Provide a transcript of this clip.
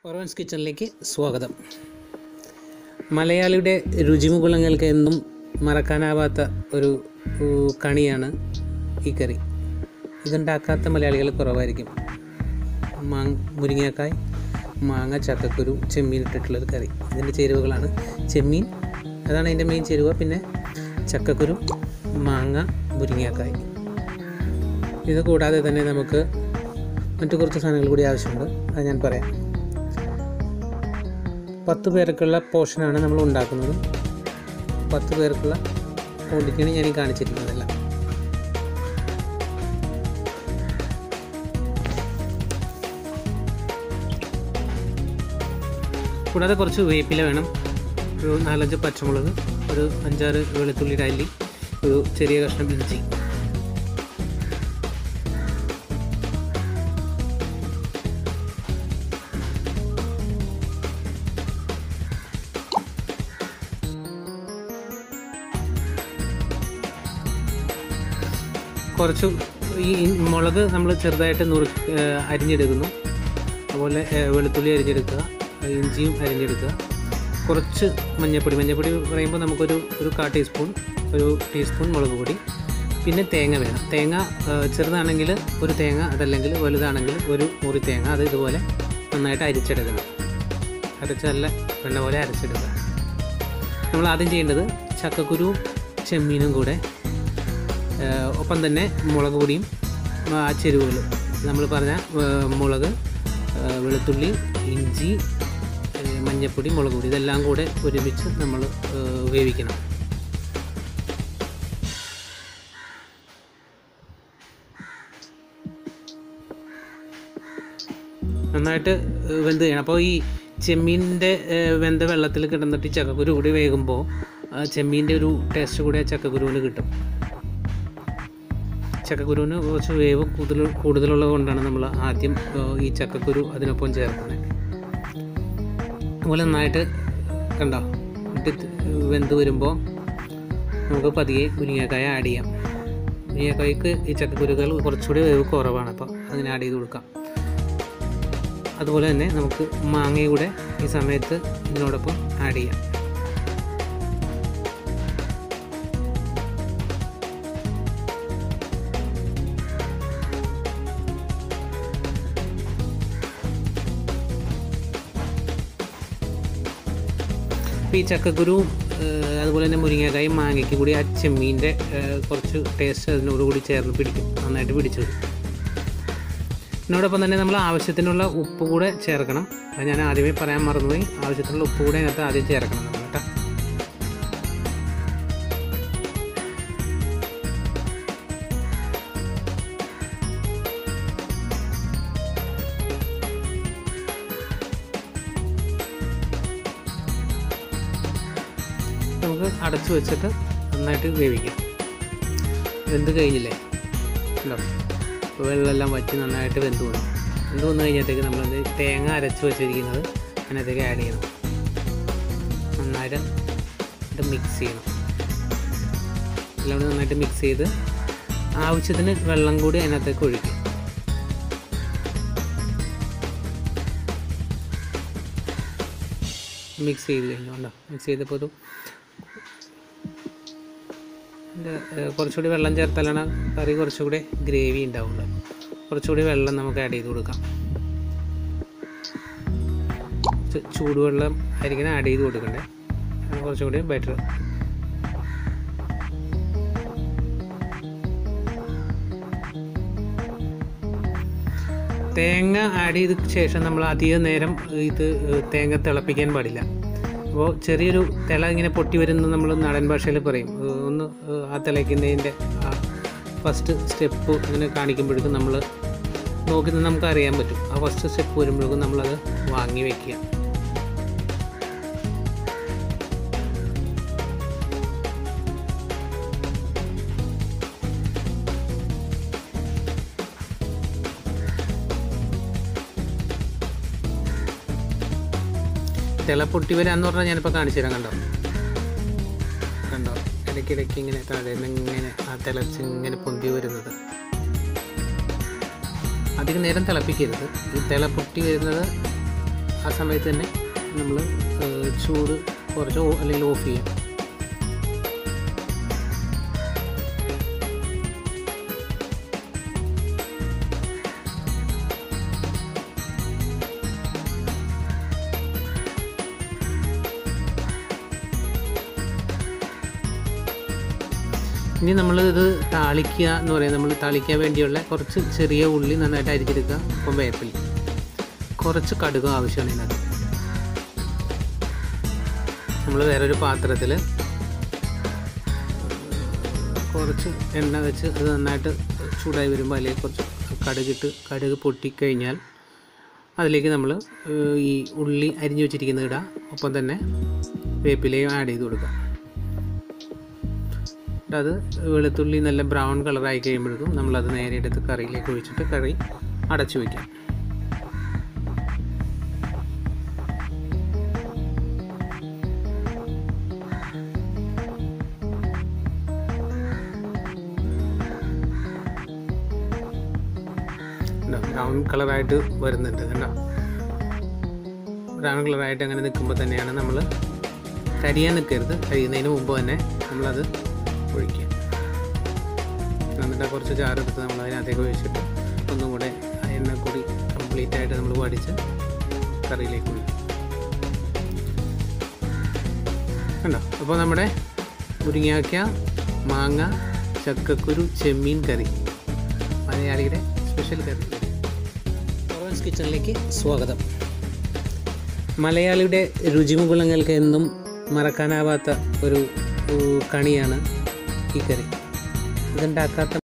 ഒറവൻസ് കിച്ചണിലേക്ക് സ്വാഗതം മലയാളിയുടെ രുചിമുകുളങ്ങൾക്ക് എന്നും മറക്കാനാവാത്ത ഒരു ഉ, കണിയാണ് ഈ കറി ഇതുണ്ടാക്കാത്ത മലയാളികൾ കുറവായിരിക്കും മാങ് മുരിങ്ങക്കായ് മാങ്ങ ചക്കക്കുരു ചെമ്മീൻ ഇട്ടിട്ടുള്ളൊരു കറി ഇതിൻ്റെ ചേരുവകളാണ് ചെമ്മീൻ അതാണ് അതിൻ്റെ മെയിൻ ചേരുവ പിന്നെ ചക്കക്കുരു മാങ്ങ മുരിങ്ങക്കായ് ഇത് കൂടാതെ തന്നെ നമുക്ക് മറ്റു കുറച്ച് സാധനങ്ങൾ കൂടി ആവശ്യമുണ്ട് അത് ഞാൻ പറയാം പത്ത് പേർക്കുള്ള പോർഷനാണ് നമ്മൾ ഉണ്ടാക്കുന്നത് പത്ത് പേർക്കുള്ള ക്വാണ്ടിറ്റിയാണ് ഞാൻ ഈ കാണിച്ചിരിക്കുന്നതെല്ലാം കൂടാതെ കുറച്ച് വേപ്പില വേണം ഒരു നാലഞ്ച് പച്ചമുളക് ഒരു അഞ്ചാറ് വെളുത്തുള്ളിയുടെ അല്ലി ഒരു ചെറിയ കഷ്ണം ഇഞ്ചി കുറച്ച് ഈ ഇ- മുളക് നമ്മൾ ചെറുതായിട്ട് നുറു ഏഹ് അരിഞ്ഞെടുക്കുന്നു അതുപോലെ ഏഹ് വെളുത്തുള്ളി അരിഞ്ഞെടുക്കുക ഇഞ്ചിയും അരിഞ്ഞെടുക്കുക കുറച്ച് മഞ്ഞൾപ്പൊടി മഞ്ഞൾപ്പൊടി പറയുമ്പോൾ നമുക്കൊരു ഒരു കാ ടീസ്പൂൺ ഒരു ടീസ്പൂൺ മുളക് പൊടി പിന്നെ തേങ്ങ വേണം തേങ്ങ ഏഹ് ചെറുതാണെങ്കിൽ ഒരു തേങ്ങ അതല്ലെങ്കിൽ വലുതാണെങ്കിൽ ഒരു മുറി തേങ്ങ അത് ഇതുപോലെ നന്നായിട്ട് അരിച്ചെടുക്കണം അരച്ച് നല്ല വെണ്ണ പോലെ അരച്ചെടുക്കുക നമ്മൾ ആദ്യം ചെയ്യേണ്ടത് ചക്കക്കുരുവും ചെമ്മീനും കൂടെ ഏഹ് ഒപ്പം തന്നെ മുളക് പൊടിയും ആ ചേരുവകൾ നമ്മൾ പറഞ്ഞ ഏഹ് മുളക് ഏഹ് വെളുത്തുള്ളി ഇഞ്ചി ഏഹ് മഞ്ഞൾപ്പൊടി മുളക് പൊടി ഇതെല്ലാം കൂടെ ഒരുമിച്ച് നമ്മൾ ഏഹ് വേവിക്കണം നന്നായിട്ട് ഏഹ് വെന്ത് ചെയ്യണം അപ്പോൾ ഈ ചെമ്മീൻ്റെ ഏഹ് വെന്ത വെള്ളത്തിൽ കിടന്നിട്ട് ഈ ചക്കക്കുരു കൂടി വേകുമ്പോൾ ആ ചെമ്മീൻ്റെ ഒരു ടേസ്റ്റ് കൂടി ആ ചക്കക്കുരുവിന് കിട്ടും ചക്കക്കുരുവിന് കുറച്ച് വേവ് കൂടുതൽ കൂടുതലുള്ളത് കൊണ്ടാണ് നമ്മൾ ആദ്യം ഏഹ്, ഈ ചക്കക്കുരു അതിനൊപ്പം ചേർക്കുന്നത് അതുപോലെ നന്നായിട്ട് കണ്ടോ ഇട്ട് വെന്ത് വരുമ്പോൾ നമുക്ക് പതിയെ മുരിങ്ങക്കായ ആഡ് ചെയ്യാം മുരിങ്ങക്കായ്ക്ക് ഈ ചക്കക്കുരുക്കൾ കുറച്ചുകൂടി വേവ് കുറവാണ് അപ്പോൾ അതിന് ആഡ് ചെയ്ത് കൊടുക്കാം അതുപോലെ തന്നെ നമുക്ക് മാങ്ങയും കൂടെ ഈ സമയത്ത് ഇതിനോടൊപ്പം ആഡ് ചെയ്യാം അപ്പോൾ ഈ ചക്കക്കുരു ഏഹ്, അതുപോലെ തന്നെ മുരിങ്ങക്കായും മാങ്ങയ്ക്ക് കൂടി ആ ചെമ്മീൻ്റെ ഏഹ്, കുറച്ച് ടേസ്റ്റ് അതിനോട് കൂടി ചേർന്ന് പിടിക്കും നന്നായിട്ട് പിടിച്ചു വരും ഇതിനോടൊപ്പം തന്നെ നമ്മൾ ആവശ്യത്തിനുള്ള ഉപ്പ് കൂടെ ചേർക്കണം അത് ഞാൻ ആദ്യമേ പറയാൻ മറന്നുപോയി ആവശ്യത്തിനുള്ള ഉപ്പ് കൂടെ അതിനകത്ത് ആദ്യം ചേർക്കണം നമ്മൾ കേട്ടോ നമുക്ക് അടച്ചു വെച്ചിട്ട് നന്നായിട്ട് വേവിക്കാം വെന്ത് കഴിഞ്ഞില്ലേ ഉണ്ടോ അപ്പോൾ വെള്ളമെല്ലാം വറ്റി നന്നായിട്ട് വെന്ത് വന്നു വെന്ത് വന്നു കഴിഞ്ഞപ്പോഴത്തേക്ക് നമ്മളത് തേങ്ങ അരച്ച് വെച്ചിരിക്കുന്നത് അതിനകത്തേക്ക് ആഡ് ചെയ്യണം നന്നായിട്ട് ഇത് മിക്സ് ചെയ്യണം എല്ലാം കൂടി നന്നായിട്ട് മിക്സ് ചെയ്ത് ആവശ്യത്തിന് വെള്ളം കൂടി അതിനകത്തേക്ക് ഒഴിക്കും മിക്സ് ചെയ്ത് കഴിഞ്ഞുണ്ടോ മിക്സ് ചെയ്തപ്പോൾ ഒരു ഇതിൻ്റെ, ഏഹ്, കുറച്ചുകൂടി വെള്ളം ചേർത്താലാണ് കറി കുറച്ചുകൂടി ഗ്രേവി ഉണ്ടാവുള്ളൂ കുറച്ചുകൂടി വെള്ളം നമുക്ക് ആഡ് ചെയ്ത് കൊടുക്കാം ചു- ചൂടുവെള്ളം ആയിരിക്കണം ആഡ് ചെയ്ത് കൊടുക്കണ്ടേ അത് കുറച്ചുകൂടി ബെറ്റർ തേങ്ങ ആഡ് ചെയ്ത ശേഷം നമ്മൾ അധിക നേരം ഇത് തേങ്ങ തിളപ്പിക്കാൻ പാടില്ല അപ്പോൾ ചെറിയൊരു തിള ഇങ്ങനെ പൊട്ടി വരുന്നത് നമ്മൾ നാടൻ ഭാഷയിൽ പറയും ഏഹ് ഒന്ന് ഏഹ് ആ തിളയ്ക്കുന്നതിൻ്റെ ആ ഫസ്റ്റ് സ്റ്റെപ്പ് ഇങ്ങനെ കാണിക്കുമ്പോഴേക്കും നമ്മൾ നോക്കി നിന്ന് നമുക്ക് അറിയാൻ പറ്റും ആ ഫസ്റ്റ് സ്റ്റെപ്പ് വരുമ്പോഴേക്കും നമ്മളത് വാങ്ങി വെക്കുക തിള പൊട്ടി വരാന്ന് പറഞ്ഞാൽ ഞാനിപ്പോൾ കാണിച്ചു തരാം കണ്ടോ കണ്ടോ ഇടയ്ക്കിടയ്ക്ക് ഇങ്ങനെ താഴെ നിന്ന് ഇങ്ങനെ ആ തിളച്ച് ഇങ്ങനെ പൊന്തി വരുന്നത് അധികം നേരം തിളപ്പിക്കരുത് ഈ തിള പൊട്ടി വരുന്നത് ആ സമയത്ത് തന്നെ നമ്മൾ ചൂട് കുറച്ച് ഓ- അല്ലെങ്കിൽ ഓഫ് ചെയ്യാം ഇനി നമ്മൾ ഇത് താളിക്കുക എന്ന് പറയുന്നത് നമ്മൾ താളിക്കാൻ വേണ്ടിയുള്ള കുറച്ച് ചെറിയ ഉള്ളി നന്നായിട്ട് അരിച്ചെടുക്കുക ഒപ്പം വേപ്പില കുറച്ച് കടുക് ആവശ്യമാണ് ഇതിനകത്ത് നമ്മൾ വേറൊരു പാത്രത്തിൽ കുറച്ച് എണ്ണ വെച്ച് അത് നന്നായിട്ട് ചൂടായി വരുമ്പോൾ അതിലേക്ക് കുറച്ച് കടുകിട്ട് കടുക് പൊട്ടിക്കഴിഞ്ഞാൽ അതിലേക്ക് നമ്മൾ ഈ ഉള്ളി അരിഞ്ഞു വെച്ചിരിക്കുന്നത് ഇടാം ഒപ്പം തന്നെ വേപ്പിലയും ആഡ് ചെയ്ത് കൊടുക്കുക എന്നിട്ട് അത് വെളുത്തുള്ളി നല്ല ബ്രൗൺ കളറായി കഴിയുമ്പോഴേക്കും നമ്മളത് നേരെ എടുത്ത് കറിയിലേക്ക് ഒഴിച്ചിട്ട് കറി അടച്ചു വയ്ക്കാം ബ്രൗൺ കളറായിട്ട് വരുന്നുണ്ട് കണ്ടോ ബ്രൗൺ കളറായിട്ട് അങ്ങനെ നിൽക്കുമ്പോൾ തന്നെയാണ് നമ്മൾ കരിയാൻ നിൽക്കരുത് കരിയുന്നതിന് മുമ്പ് തന്നെ നമ്മളത് ഒഴിക്കുക എന്നിട്ട് കുറച്ച് ചാറെടുത്ത് നമ്മൾ അതിനകത്തേക്ക് ഒഴിച്ചിട്ട് ഒന്നും കൂടെ ആ എണ്ണ കൂടി കംപ്ലീറ്റ് ആയിട്ട് നമ്മൾ വടിച്ച് കറിയിലേക്ക് ഒഴിക്കും കണ്ടോ അപ്പോൾ നമ്മുടെ മുരിങ്ങാക്ക മാങ്ങ ചക്കക്കുരു ചെമ്മീൻ കറി മലയാളിയുടെ സ്പെഷ്യൽ കറി ഓറഞ്ച് കിച്ചണിലേക്ക് സ്വാഗതം മലയാളിയുടെ രുചിമുകുളങ്ങൾക്ക് എന്നും മറക്കാനാവാത്ത ഒരു ഒരു കണിയാണ് ഈ കറി ഇതുണ്ടാക്കാത്ത